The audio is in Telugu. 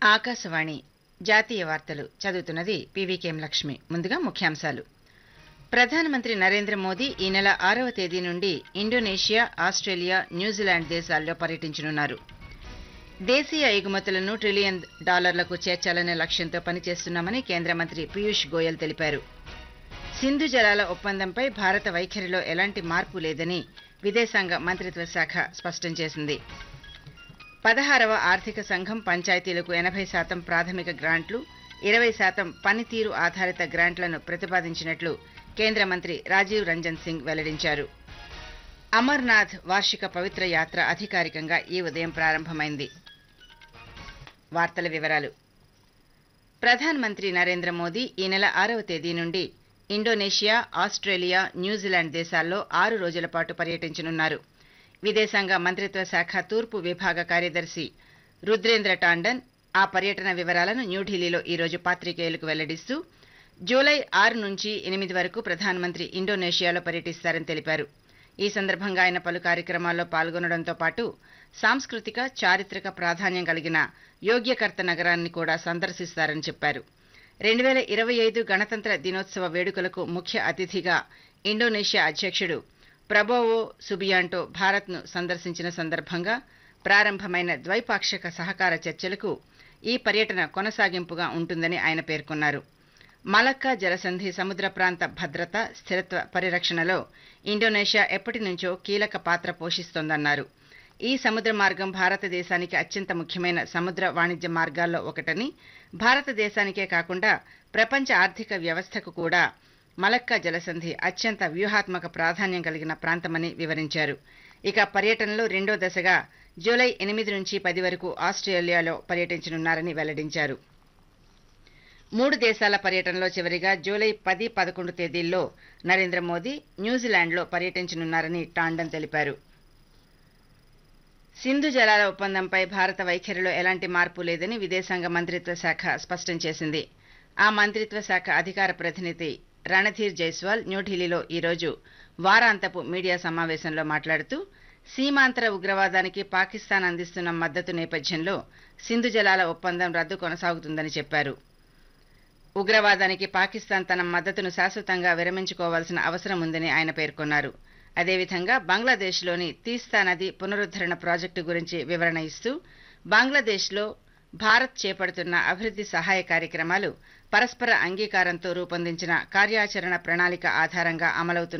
ఆకాశవాణి జాతీయ వార్తలు చదువుతున్నది పీవీకేఎం లక్ష్మి ముందుగా ముఖ్యాంశాలు ప్రధానమంత్రి నరేంద్ర మోదీ ఈ నెల ఆరవ తేదీ నుండి ఇండోనేషియా ఆస్ట్రేలియా న్యూజిలాండ్ దేశాల్లో పర్యటించనున్నారు దేశీయ ఎగుమతులను ట్రిలియన్ డాలర్లకు చేర్చాలనే లక్ష్యంతో పనిచేస్తున్నామని కేంద్ర మంత్రి పీయూష్ గోయల్ తెలిపారు సింధు జలాల ఒప్పందంపై భారత వైఖరిలో ఎలాంటి మార్పు లేదని విదేశాంగ మంత్రిత్వ శాఖ స్పష్టం చేసింది పదహారవ ఆర్థిక సంఘం పంచాయతీలకు ఎనభై శాతం ప్రాథమిక గ్రాంట్లు ఇరవై శాతం పనితీరు ఆధారిత గ్రాంట్లను ప్రతిపాదించినట్లు కేంద్ర మంత్రి రాజీవ్ రంజన్ సింగ్ వెల్లడించారు అమర్నాథ్ వార్షిక పవిత్ర యాత్ర అధికారికంగా ఈ ఉదయం ప్రారంభమైంది వార్తల వివరాలు ప్రధానమంత్రి నరేంద్ర మోదీ ఈ నెల ఆరవ తేదీ నుండి ఇండోనేషియా ఆస్ట్రేలియా న్యూజిలాండ్ దేశాల్లో ఆరు రోజుల పాటు పర్యటించనున్నారు విదేశాంగ మంత్రిత్వ శాఖ తూర్పు విభాగ కార్యదర్శి రుద్రేంద్ర టాండన్ ఆ పర్యటన వివరాలను న్యూఢిల్లీలో ఈరోజు పాత్రికేయులకు వెల్లడిస్తూ జూలై ఆరు నుంచి ఎనిమిది వరకు ప్రధానమంత్రి ఇండోనేషియాలో పర్యటిస్తారని తెలిపారు ఈ సందర్భంగా ఆయన పలు కార్యక్రమాల్లో పాల్గొనడంతో పాటు సాంస్కృతిక చారిత్రక ప్రాధాన్యం కలిగిన యోగ్యకర్త నగరాన్ని కూడా సందర్శిస్తారని చెప్పారు రెండు వేల ఇరవై ఐదు గణతంత్ర దినోత్సవ వేడుకలకు ముఖ్య అతిథిగా ఇండోనేషియా అధ్యక్షుడు ప్రబోవో సుబియాంటో భారత్ను సందర్శించిన సందర్భంగా ప్రారంభమైన ద్వైపాక్షిక సహకార చర్చలకు ఈ పర్యటన కొనసాగింపుగా ఉంటుందని ఆయన పేర్కొన్నారు మలక్కా జలసంధి సముద్ర ప్రాంత భద్రత స్థిరత్వ పరిరక్షణలో ఇండోనేషియా ఎప్పటి నుంచో కీలక పాత్ర పోషిస్తోందన్నారు ఈ సముద్ర మార్గం భారతదేశానికి అత్యంత ముఖ్యమైన సముద్ర వాణిజ్య మార్గాల్లో ఒకటని భారతదేశానికే కాకుండా ప్రపంచ ఆర్థిక వ్యవస్థకు కూడా మలక్కా జలసంధి అత్యంత వ్యూహాత్మక ప్రాధాన్యం కలిగిన ప్రాంతమని వివరించారు ఇక పర్యటనలో రెండో దశగా జూలై ఎనిమిది నుంచి పది వరకు ఆస్ట్రేలియాలో పర్యటించనున్నారని వెల్లడించారు మూడు దేశాల పర్యటనలో చివరిగా జూలై పది పదకొండు తేదీల్లో నరేంద్ర మోదీ న్యూజిలాండ్లో పర్యటించనున్నారని టాండన్ తెలిపారు సింధు జలాల ఒప్పందంపై భారత వైఖరిలో ఎలాంటి మార్పు లేదని విదేశాంగ మంత్రిత్వ శాఖ స్పష్టం చేసింది ఆ మంత్రిత్వ శాఖ అధికార ప్రతినిధి రణధీర్ జైస్వాల్ న్యూఢిల్లీలో ఈరోజు వారాంతపు మీడియా సమావేశంలో మాట్లాడుతూ సీమాంతర ఉగ్రవాదానికి పాకిస్తాన్ అందిస్తున్న మద్దతు నేపథ్యంలో సింధు జలాల ఒప్పందం రద్దు కొనసాగుతుందని చెప్పారు ఉగ్రవాదానికి పాకిస్తాన్ తన మద్దతును శాశ్వతంగా విరమించుకోవాల్సిన అవసరం ఉందని ఆయన పేర్కొన్నారు అదేవిధంగా బంగ్లాదేశ్లోని తీస్తా నది పునరుద్ధరణ ప్రాజెక్టు గురించి వివరణ ఇస్తూ బంగ్లాదేశ్లో భారత్ చేపడుతున్న అభివృద్ధి సహాయ కార్యక్రమాలు పరస్పర అంగీకారంతో రూపొందించిన కార్యాచరణ ప్రణాళిక ఆధారంగా అమలవుతున్న